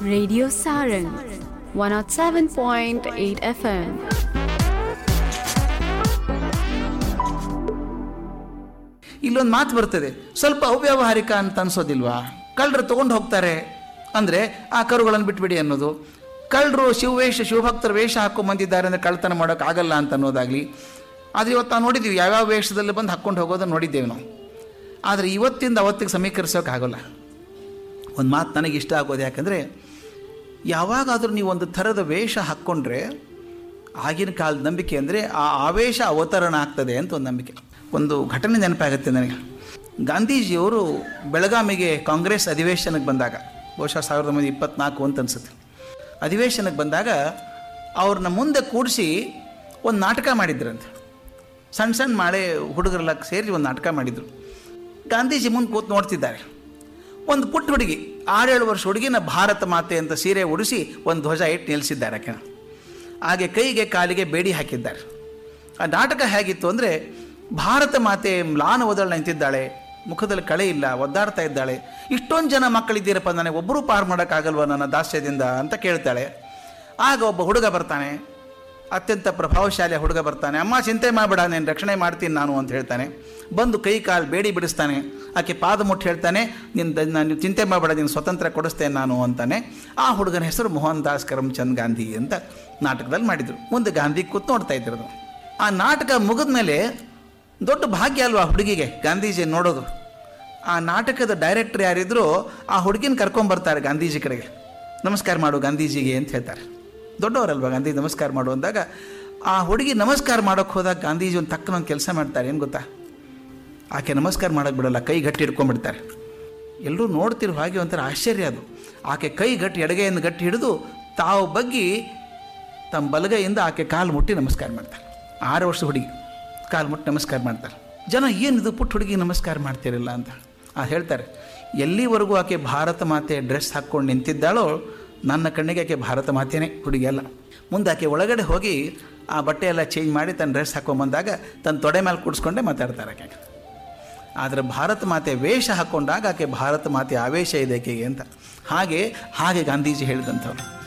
Radio Saran 107.8 FM. ಇಲ್ಲೊಂದು ಮಾತು ಬರ್ತದೆ ಸ್ವಲ್ಪ ಅವ್ಯಾವಹಾರಿಕ ಅಂತ ಅನ್ಸೋದಿಲ್ವಾ ಕಳ್ಳರು ತಗೊಂಡು ಹೋಗ್ತಾರೆ ಅಂದರೆ ಆ ಕರುಗಳನ್ನು ಬಿಟ್ಬಿಡಿ ಅನ್ನೋದು ಕಳ್ಳರು ಶಿವವೇಷ ಶಿವಭಕ್ತರ ವೇಷ ಹಾಕೊಂಡು ಬಂದಿದ್ದಾರೆ ಅಂದರೆ ಕಳ್ತನ ಮಾಡೋಕೆ ಆಗಲ್ಲ ಅಂತ ಅನ್ನೋದಾಗಲಿ ಆದರೆ ಇವತ್ತು ನಾವು ನೋಡಿದ್ದೀವಿ ಯಾವ್ಯಾವ ವೇಷದಲ್ಲಿ ಬಂದು ಹಾಕ್ಕೊಂಡು ಹೋಗೋದನ್ನು ನೋಡಿದ್ದೇವೆ ನಾವು ಆದರೆ ಇವತ್ತಿಂದ ಅವತ್ತಿಗೆ ಸಮೀಕರಿಸೋಕೆ ಆಗೋಲ್ಲ ಒಂದು ಮಾತು ನನಗೆ ಇಷ್ಟ ಆಗೋದು ಯಾಕಂದರೆ ಯಾವಾಗಾದರೂ ನೀವು ಒಂದು ಥರದ ವೇಷ ಹಾಕ್ಕೊಂಡ್ರೆ ಆಗಿನ ಕಾಲದ ನಂಬಿಕೆ ಅಂದರೆ ಆ ಆವೇಶ ಅವತರಣ ಆಗ್ತದೆ ಅಂತ ಒಂದು ನಂಬಿಕೆ ಒಂದು ಘಟನೆ ನೆನಪಾಗುತ್ತೆ ನನಗೆ ಗಾಂಧೀಜಿಯವರು ಬೆಳಗಾವಿಗೆ ಕಾಂಗ್ರೆಸ್ ಅಧಿವೇಶನಕ್ಕೆ ಬಂದಾಗ ಬಹುಶಃ ಸಾವಿರದ ಒಂಬೈನೂರ ಇಪ್ಪತ್ನಾಲ್ಕು ಅಂತ ಅನಿಸುತ್ತೆ ಅಧಿವೇಶನಕ್ಕೆ ಬಂದಾಗ ಅವ್ರನ್ನ ಮುಂದೆ ಕೂಡಿಸಿ ಒಂದು ನಾಟಕ ಮಾಡಿದ್ರಂತೆ ಸಣ್ಣ ಸಣ್ಣ ಮಾಳೆ ಹುಡುಗರೆಲ್ಲ ಸೇರಿ ಒಂದು ನಾಟಕ ಮಾಡಿದರು ಗಾಂಧೀಜಿ ಮುಂದೆ ಕೂತು ನೋಡ್ತಿದ್ದಾರೆ ಒಂದು ಪುಟ್ಟ ಹುಡುಗಿ ಆರೇಳು ವರ್ಷ ಹುಡುಗಿನ ಭಾರತ ಮಾತೆ ಅಂತ ಸೀರೆ ಉಡಿಸಿ ಒಂದು ಧ್ವಜ ಇಟ್ಟು ನಿಲ್ಲಿಸಿದ್ದಾರೆ ಆಕೆ ಹಾಗೆ ಕೈಗೆ ಕಾಲಿಗೆ ಬೇಡಿ ಹಾಕಿದ್ದಾರೆ ಆ ನಾಟಕ ಹೇಗಿತ್ತು ಅಂದರೆ ಭಾರತ ಮಾತೆ ಮ್ಲಾನ ಒದಳು ನಿಂತಿದ್ದಾಳೆ ಮುಖದಲ್ಲಿ ಕಳೆ ಇಲ್ಲ ಒದ್ದಾಡ್ತಾ ಇದ್ದಾಳೆ ಇಷ್ಟೊಂದು ಜನ ಮಕ್ಕಳಿದ್ದೀರಪ್ಪ ನನಗೆ ಒಬ್ಬರೂ ಪಾರು ಮಾಡೋಕ್ಕಾಗಲ್ವ ನನ್ನ ದಾಸ್ಯದಿಂದ ಅಂತ ಕೇಳ್ತಾಳೆ ಆಗ ಒಬ್ಬ ಹುಡುಗ ಬರ್ತಾನೆ ಅತ್ಯಂತ ಪ್ರಭಾವಶಾಲಿ ಹುಡುಗ ಬರ್ತಾನೆ ಅಮ್ಮ ಚಿಂತೆ ಮಾಡಬೇಡ నేను ರಕ್ಷಣೆ ಮಾಡ್ತೀನಿ ನಾನು ಅಂತ ಹೇಳ್ತಾನೆ ಬಂದು ಕೈ ಕಾಲು ಬೇಡಿ ಬಿಡಿಸ್ತಾನೆ ಆಕೆ ಪಾದ ಮುಟ್ಟಿ ಹೇಳ್ತಾನೆ ನಿನ್ನ ನಾನು ಚಿಂತೆ ಮಾಡಬೇಡ ನೀನು ಸ್ವತಂತ್ರ ಕೊಡಿಸ್ತೇನೆ ನಾನು ಅಂತಾನೆ ಆ ಹುಡುಗನ ಹೆಸರು ಮೋಹನ್ ದಾಸ್ ಕರಮ್ಚಂದ್ ಗಾಂಧಿ ಅಂತ ನಾಟಕದಲ್ಲಿ ಮಾಡಿದರು ಮುಂದೆ ಗಾಂಧಿ ಕೂತ್ ನೋಡ್ತಾ ಇದ್ದರು ಆ ನಾಟಕ ಮುಗಿದ ಮೇಲೆ ದೊಡ್ಡ ಭಾಗ್ಯ ಅಲ್ವಾ ಆ ಹುಡುಗಿಗೆ ಗಾಂಧೀಜಿ ನೋಡೋದು ಆ ನಾಟಕದ ಡೈರೆಕ್ಟರ್ ಯಾರಿದ್ರು ಆ ಹುಡುಗಿನ ಕರ್ಕೊಂಬರ್ತಾರೆ ಗಾಂಧೀಜಿ ಕಡೆಗೆ ನಮಸ್ಕಾರ ಮಾಡು ಗಾಂಧೀಜಿಗೆ ಅಂತ ಹೇಳ್ತಾರೆ ದೊಡ್ಡವರಲ್ವಾ ಗಾಂಧಿ ನಮಸ್ಕಾರ ಮಾಡು ಅಂದಾಗ ಆ ಹುಡುಗಿ ನಮಸ್ಕಾರ ಮಾಡೋಕ್ಕೆ ಹೋದಾಗ ಗಾಂಧೀಜಿ ಒಂದು ತಕ್ಕನ ಒಂದು ಕೆಲಸ ಮಾಡ್ತಾರೆ ಏನು ಗೊತ್ತಾ ಆಕೆ ನಮಸ್ಕಾರ ಮಾಡೋಕ್ಕೆ ಬಿಡಲ್ಲ ಕೈ ಗಟ್ಟಿ ಹಿಡ್ಕೊಂಡ್ಬಿಡ್ತಾರೆ ಎಲ್ಲರೂ ನೋಡ್ತಿರೋ ಹಾಗೆ ಒಂಥರ ಆಶ್ಚರ್ಯ ಅದು ಆಕೆ ಕೈ ಗಟ್ಟಿ ಎಡಗೈಯಿಂದ ಗಟ್ಟಿ ಹಿಡಿದು ತಾವು ಬಗ್ಗಿ ತಮ್ಮ ಬಲಗೈಯಿಂದ ಆಕೆ ಕಾಲು ಮುಟ್ಟಿ ನಮಸ್ಕಾರ ಮಾಡ್ತಾರೆ ಆರು ವರ್ಷ ಹುಡುಗಿ ಕಾಲು ಮುಟ್ಟಿ ನಮಸ್ಕಾರ ಮಾಡ್ತಾರೆ ಜನ ಏನಿದು ಪುಟ್ಟ ಹುಡುಗಿ ನಮಸ್ಕಾರ ಮಾಡ್ತಿರಲ್ಲ ಅಂತ ಆ ಹೇಳ್ತಾರೆ ಎಲ್ಲಿವರೆಗೂ ಆಕೆ ಭಾರತ ಮಾತೆ ಡ್ರೆಸ್ ಹಾಕ್ಕೊಂಡು ನಿಂತಿದ್ದಾಳೋ ನನ್ನ ಕಣ್ಣಿಗೆ ಆಕೆ ಭಾರತ ಮಾತೆಯೇ ಹುಡುಗಿ ಅಲ್ಲ ಮುಂದೆ ಆಕೆ ಒಳಗಡೆ ಹೋಗಿ ಆ ಬಟ್ಟೆ ಎಲ್ಲ ಚೇಂಜ್ ಮಾಡಿ ತನ್ನ ಡ್ರೆಸ್ ಹಾಕೊಂಬಂದಾಗ ತನ್ನ ತೊಡೆ ಮೇಲೆ ಕೂಡಿಸ್ಕೊಂಡೇ ಮಾತಾಡ್ತಾರೆ ಆಕೆ ಆದರೆ ಭಾರತ ಮಾತೆ ವೇಷ ಹಾಕ್ಕೊಂಡಾಗ ಆಕೆ ಭಾರತ ಮಾತೆ ಆವೇಶ ಇದೆ ಆಕೆಗೆ ಅಂತ ಹಾಗೆ ಹಾಗೆ ಗಾಂಧೀಜಿ ಹೇಳಿದಂಥವ್ರು